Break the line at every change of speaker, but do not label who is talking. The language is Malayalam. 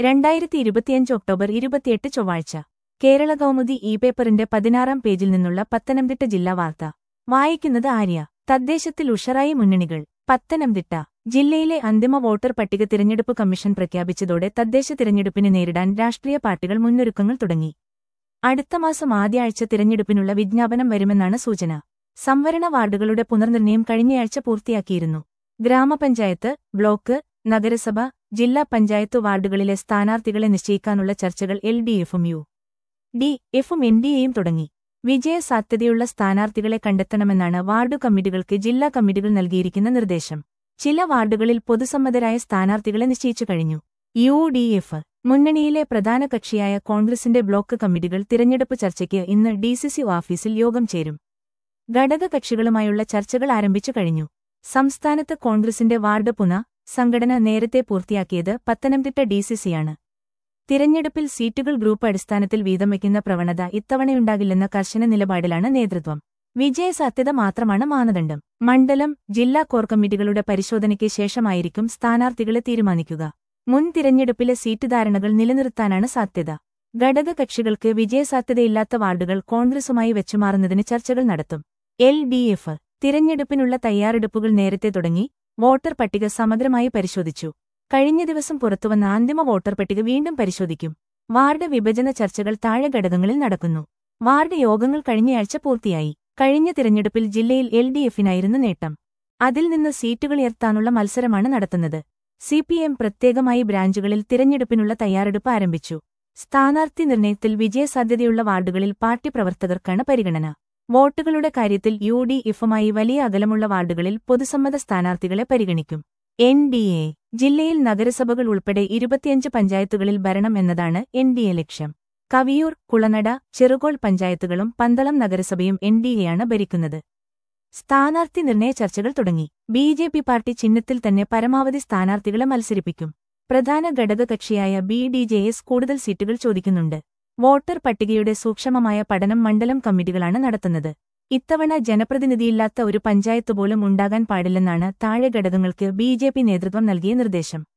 രണ്ടായിരത്തി ഇരുപത്തിയഞ്ച് ഒക്ടോബർ ഇരുപത്തിയെട്ട് ചൊവ്വാഴ്ച കേരള കൗമുദി ഇ പേപ്പറിന്റെ പതിനാറാം പേജിൽ നിന്നുള്ള പത്തനംതിട്ട ജില്ലാ വാർത്ത വായിക്കുന്നത് ആര്യ തദ്ദേശത്തിൽ ഉഷറായി മുന്നണികൾ പത്തനംതിട്ട ജില്ലയിലെ അന്തിമ വോട്ടർ പട്ടിക തിരഞ്ഞെടുപ്പ് കമ്മീഷൻ പ്രഖ്യാപിച്ചതോടെ തദ്ദേശ തിരഞ്ഞെടുപ്പിനെ നേരിടാൻ രാഷ്ട്രീയ പാർട്ടികൾ മുന്നൊരുക്കങ്ങൾ തുടങ്ങി അടുത്ത മാസം ആദ്യ ആഴ്ച തിരഞ്ഞെടുപ്പിനുള്ള വിജ്ഞാപനം വരുമെന്നാണ് സൂചന സംവരണ വാർഡുകളുടെ പുനർനിർണയം കഴിഞ്ഞയാഴ്ച പൂർത്തിയാക്കിയിരുന്നു ഗ്രാമപഞ്ചായത്ത് ബ്ലോക്ക് നഗരസഭ ജില്ലാ പഞ്ചായത്ത് വാർഡുകളിലെ സ്ഥാനാർത്ഥികളെ നിശ്ചയിക്കാനുള്ള ചർച്ചകൾ എൽ ഡി എഫും യു ഡി എഫും എൻ ഡി എയും തുടങ്ങി വിജയസാധ്യതയുള്ള സ്ഥാനാർത്ഥികളെ കണ്ടെത്തണമെന്നാണ് വാർഡു കമ്മിറ്റികൾക്ക് ജില്ലാ കമ്മിറ്റികൾ നൽകിയിരിക്കുന്ന നിർദ്ദേശം ചില വാർഡുകളിൽ പൊതുസമ്മതരായ സ്ഥാനാർത്ഥികളെ നിശ്ചയിച്ചു കഴിഞ്ഞു യു ഡി എഫ് മുന്നണിയിലെ പ്രധാന കക്ഷിയായ കോൺഗ്രസിന്റെ ബ്ലോക്ക് കമ്മിറ്റികൾ തിരഞ്ഞെടുപ്പ് ചർച്ചയ്ക്ക് ഇന്ന് ഡി സി സി ഓഫീസിൽ യോഗം ചേരും ഘടകകക്ഷികളുമായുള്ള ചർച്ചകൾ ആരംഭിച്ചു കഴിഞ്ഞു സംസ്ഥാനത്ത് കോൺഗ്രസിന്റെ വാർഡ് പുന സംഘടന നേരത്തെ പൂർത്തിയാക്കിയത് പത്തനംതിട്ട ഡി സി സിയാണ് തിരഞ്ഞെടുപ്പിൽ സീറ്റുകൾ ഗ്രൂപ്പ് അടിസ്ഥാനത്തിൽ വീതം വയ്ക്കുന്ന പ്രവണത ഇത്തവണയുണ്ടാകില്ലെന്ന കർശന നിലപാടിലാണ് നേതൃത്വം വിജയസാധ്യത മാത്രമാണ് മാനദണ്ഡം മണ്ഡലം ജില്ലാ കോർ കമ്മിറ്റികളുടെ പരിശോധനയ്ക്ക് ശേഷമായിരിക്കും സ്ഥാനാർത്ഥികളെ തീരുമാനിക്കുക മുൻ തിരഞ്ഞെടുപ്പിലെ സീറ്റ് ധാരണകൾ നിലനിർത്താനാണ് സാധ്യത ഘടകകക്ഷികൾക്ക് വിജയസാധ്യതയില്ലാത്ത വാർഡുകൾ കോൺഗ്രസുമായി വെച്ചുമാറുന്നതിന് ചർച്ചകൾ നടത്തും എൽ ഡി എഫ് തിരഞ്ഞെടുപ്പിനുള്ള തയ്യാറെടുപ്പുകൾ നേരത്തെ തുടങ്ങി വോട്ടർ പട്ടിക സമഗ്രമായി പരിശോധിച്ചു കഴിഞ്ഞ ദിവസം പുറത്തുവന്ന അന്തിമ വോട്ടർ പട്ടിക വീണ്ടും പരിശോധിക്കും വാർഡ് വിഭജന ചർച്ചകൾ താഴെ ഘടകങ്ങളിൽ നടക്കുന്നു വാർഡ് യോഗങ്ങൾ കഴിഞ്ഞയാഴ്ച പൂർത്തിയായി കഴിഞ്ഞ തിരഞ്ഞെടുപ്പിൽ ജില്ലയിൽ എൽ ഡി എഫിനായിരുന്നു നേട്ടം അതിൽ നിന്ന് സീറ്റുകൾ ഉയർത്താനുള്ള മത്സരമാണ് നടത്തുന്നത് സി പി എം പ്രത്യേകമായി ബ്രാഞ്ചുകളിൽ തിരഞ്ഞെടുപ്പിനുള്ള തയ്യാറെടുപ്പ് ആരംഭിച്ചു സ്ഥാനാർത്ഥി നിർണയത്തിൽ വിജയസാധ്യതയുള്ള വാർഡുകളിൽ പാർട്ടി പ്രവർത്തകർക്കാണ് പരിഗണന വോട്ടുകളുടെ കാര്യത്തിൽ യു ഡി എഫുമായി വലിയ അകലമുള്ള വാർഡുകളിൽ പൊതുസമ്മത സ്ഥാനാർത്ഥികളെ പരിഗണിക്കും എൻ ഡി എ ജില്ലയിൽ നഗരസഭകൾ ഉൾപ്പെടെ ഇരുപത്തിയഞ്ച് പഞ്ചായത്തുകളിൽ ഭരണം എന്നതാണ് എൻ ഡി എ ലക്ഷ്യം കവിയൂർ കുളനട ചെറുകോൾ പഞ്ചായത്തുകളും പന്തളം നഗരസഭയും എൻ ഡി എയാണ് ഭരിക്കുന്നത് സ്ഥാനാർത്ഥി നിർണയ ചർച്ചകൾ തുടങ്ങി ബി ജെ പി പാർട്ടി ചിഹ്നത്തിൽ തന്നെ പരമാവധി സ്ഥാനാർത്ഥികളെ മത്സരിപ്പിക്കും പ്രധാന ഘടകകക്ഷിയായ ബി ഡി ജെ എസ് കൂടുതൽ സീറ്റുകൾ ചോദിക്കുന്നുണ്ട് വോട്ടർ പട്ടികയുടെ സൂക്ഷ്മമായ പഠനം മണ്ഡലം കമ്മിറ്റികളാണ് നടത്തുന്നത് ഇത്തവണ ജനപ്രതിനിധിയില്ലാത്ത ഒരു പഞ്ചായത്ത് പോലും ഉണ്ടാകാൻ പാടില്ലെന്നാണ് താഴെ ഘടകങ്ങൾക്ക് ബി ജെ പി നേതൃത്വം നൽകിയ നിർദ്ദേശം